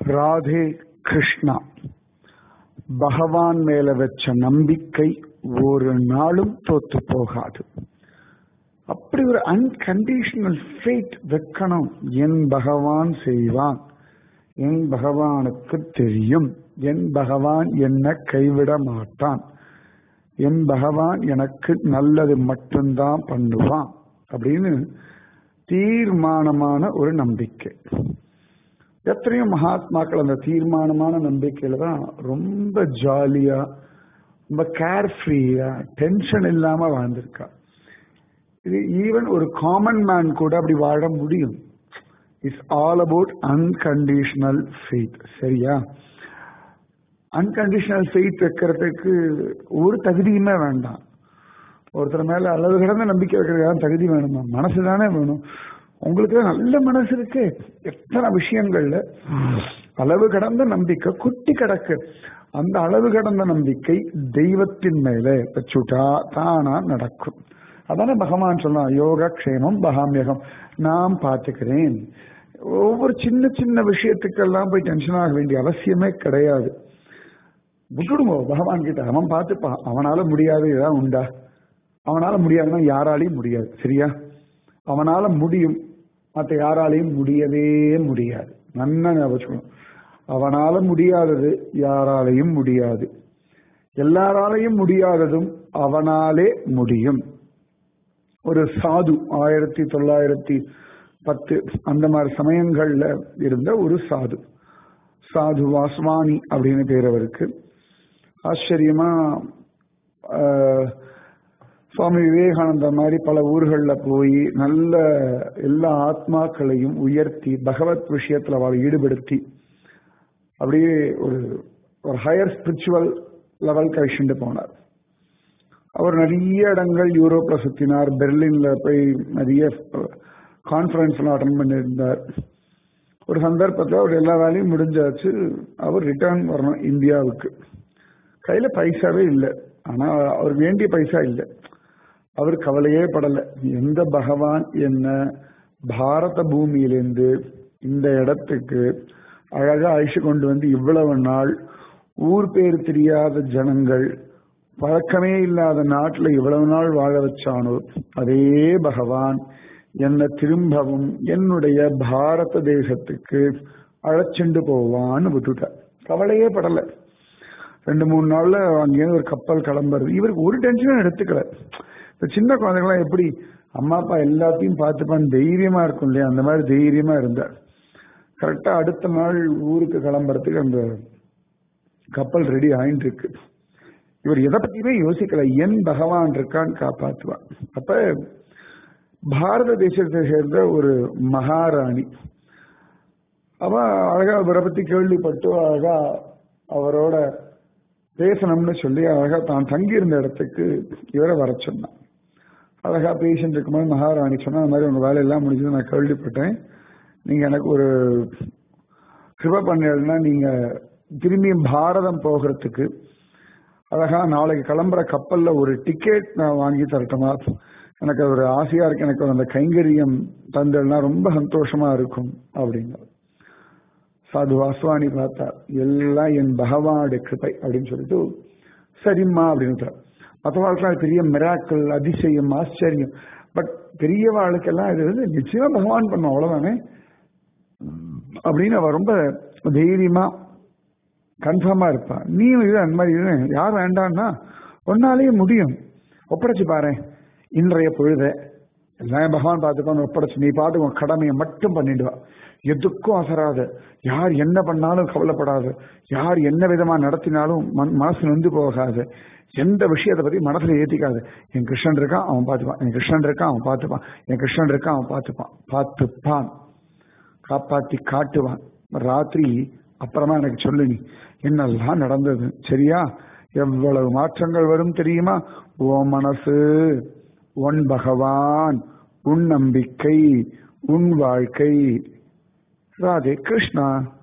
ராதே கிருஷ்ணா பகவான் மேல வச்ச நம்பிக்கை ஒரு நாளும் தோத்து போகாது அப்படி ஒரு அன்கண்டிஷனல் ஃபேட் வைக்கணும் என் பகவான் செய்வான் என் பகவானுக்கு தெரியும் என் பகவான் என்ன கைவிட மாட்டான் என் பகவான் எனக்கு நல்லது மட்டும்தான் பண்ணுவான் அப்படின்னு தீர்மானமான ஒரு நம்பிக்கை எத்தனையோ மகாத்மாக்கள் அந்த தீர்மானமான நம்பிக்கையில தான் ரொம்ப ஜாலியா ரொம்ப கேர்ஃப்ரீயா டென்ஷன் இல்லாம வாழ்ந்திருக்கா இது ஈவன் ஒரு காமன் மேன் கூட அப்படி வாழ முடியும் it's all about unconditional faith சரியா அன்கண்டிஷனல் ஃபெய்த் வைக்கிறதுக்கு ஒரு தகுதியுமே வேண்டாம் ஒருத்தர் மேல அளவு கடந்த நம்பிக்கை வைக்கிறதுக்கு தகுதி வேணுமா மனசு தானே வேணும் உங்களுக்கு நல்ல மனசு இருக்கு எத்தனை விஷயங்கள்ல அளவு கடந்த நம்பிக்கை குட்டி கிடக்கு அந்த அளவு கடந்த நம்பிக்கை தெய்வத்தின் மேல வச்சுட்டா தானா நடக்கும் அதானே பகவான் சொல்லலாம் யோக க்ஷேமம் பகாமியகம் நான் பார்த்துக்கிறேன் ஒவ்வொரு சின்ன சின்ன விஷயத்துக்கெல்லாம் போய் டென்ஷன் ஆக வேண்டிய அவசியமே கிடையாது விட்டுடுங்க பகவான் கிட்ட அவன் பார்த்துப்பான் அவனால முடியாது ஏதாவது உண்டா அவனால முடியாதுன்னா யாராலையும் முடியாது சரியா அவனால முடியும் மற்ற யாராலையும் முடியவே முடியாது நன்னா ஞாபகம் அவனால முடியாதது யாராலையும் முடியாது எல்லாராலையும் முடியாததும் அவனாலே முடியும் ஒரு சாது ஆயிரத்தி தொள்ளாயிரத்தி பத்து அந்த மாதிரி சமயங்கள்ல இருந்த ஒரு சாது சாது வாஸ்வானி அப்படின்னு பேர் அவருக்கு ஆச்சரியமா சுவாமி விவேகானந்தர் மாதிரி பல ஊர்களில் போய் நல்ல எல்லா ஆத்மாக்களையும் உயர்த்தி பகவத் விஷயத்தில் அவளை ஈடுபடுத்தி அப்படியே ஒரு ஒரு ஹையர் ஸ்பிரிச்சுவல் லெவல் கழிச்சுட்டு போனார் அவர் நிறைய இடங்கள் யூரோப்ல சுத்தினார் பெர்லின்ல போய் நிறைய கான்ஃபரன்ஸ்லாம் அட்டன் பண்ணியிருந்தார் ஒரு சந்தர்ப்பத்தில் அவர் எல்லா வேலையும் முடிஞ்சாச்சு அவர் ரிட்டர்ன் வரணும் இந்தியாவுக்கு கையில பைசாவே இல்லை ஆனா அவர் வேண்டிய பைசா இல்லை அவர் கவலையே படல எந்த பகவான் என்ன பாரத பூமியிலிருந்து இந்த இடத்துக்கு அழகா அழிச்சு கொண்டு வந்து இவ்வளவு நாள் ஊர் பேர் தெரியாத ஜனங்கள் பழக்கமே இல்லாத நாட்டுல இவ்வளவு நாள் வாழ வச்சானோ அதே பகவான் என்னை திரும்பவும் என்னுடைய பாரத தேசத்துக்கு அழைச்சிண்டு போவான்னு விட்டுட்டார் கவலையே படல ரெண்டு மூணு நாள்ல அங்கேருந்து ஒரு கப்பல் கிளம்புறது இவருக்கு ஒரு டென்ஷனும் எடுத்துக்கல இந்த சின்ன குழந்தைங்களாம் எப்படி அம்மா அப்பா எல்லாத்தையும் பார்த்துப்பான்னு தைரியமா இருக்கும் இல்லையா அந்த மாதிரி தைரியமா இருந்தார் கரெக்டா அடுத்த நாள் ஊருக்கு கிளம்புறதுக்கு அந்த கப்பல் ரெடி ஆயிட்டு இருக்கு இவர் எதை பத்தியுமே யோசிக்கல என் பகவான் இருக்கான்னு காப்பாத்துவான் அப்ப பாரத தேசத்தை சேர்ந்த ஒரு மகாராணி அவ அழகா அவரை பத்தி கேள்விப்பட்டு அழகா அவரோட பேசணும்னு சொல்லி அழகா தான் தங்கியிருந்த இடத்துக்கு இவரை வர சொன்னான் அழகா பேஷண்ட் இருக்கும்போது மகாராணி சொன்னா அந்த மாதிரி உங்க வேலையெல்லாம் முடிஞ்சது நான் கேள்விப்பட்டேன் நீங்க எனக்கு ஒரு கிருப பண்ணா நீங்க திரும்பியும் பாரதம் போகிறதுக்கு அழகா நாளைக்கு கிளம்புற கப்பல்ல ஒரு டிக்கெட் நான் வாங்கி தரட்டுமா எனக்கு ஒரு ஆசையா இருக்கு எனக்கு அந்த கைங்கரியம் தந்தல்னா ரொம்ப சந்தோஷமா இருக்கும் அப்படிங்க சாது வாஸ்வானி பார்த்தா எல்லாம் என் பகவானுடைய கிருப்பை அப்படின்னு சொல்லிட்டு சரிம்மா அப்படின்னு மற்றவாளுக்கெல்லாம் பெரிய மிராக்கள் அதிசயம் ஆச்சரியம் பட் பெரிய வாழ்க்கெல்லாம் இது வந்து நிச்சயமா பகவான் பண்ணும் அவ்வளவுதானே அப்படின்னு அவ ரொம்ப தைரியமா கன்ஃபார்மா இருப்பா நீ இது அந்த மாதிரி இது யார் வேண்டான்னா ஒன்னாலேயே முடியும் ஒப்படைச்சு பாரு இன்றைய பொழுத எல்லாம் பகவான் பார்த்துக்கோ ஒப்படைச்சு நீ பார்த்து உன் கடமையை மட்டும் பண்ணிடுவா எதுக்கும் அசராத யார் என்ன பண்ணாலும் கவலைப்படாது யார் என்ன விதமா நடத்தினாலும் மனசு நொந்து போகாது எந்த விஷயத்தை பத்தி மனசுல ஏத்திக்காது என் கிருஷ்ணன் இருக்கான் அவன் பார்த்துப்பான் என் கிருஷ்ணன் இருக்கான் அவன் பார்த்துப்பான் என் கிருஷ்ணன் இருக்கான் அவன் பார்த்துப்பான் பார்த்துப்பான் காப்பாத்தி காட்டுவான் ராத்திரி அப்புறமா எனக்கு சொல்லு நீ என்னெல்லாம் நடந்தது சரியா எவ்வளவு மாற்றங்கள் வரும் தெரியுமா ஓ மனசு உன் பகவான் உன் நம்பிக்கை உன் வாழ்க்கை ராதே கிருஷ்ணா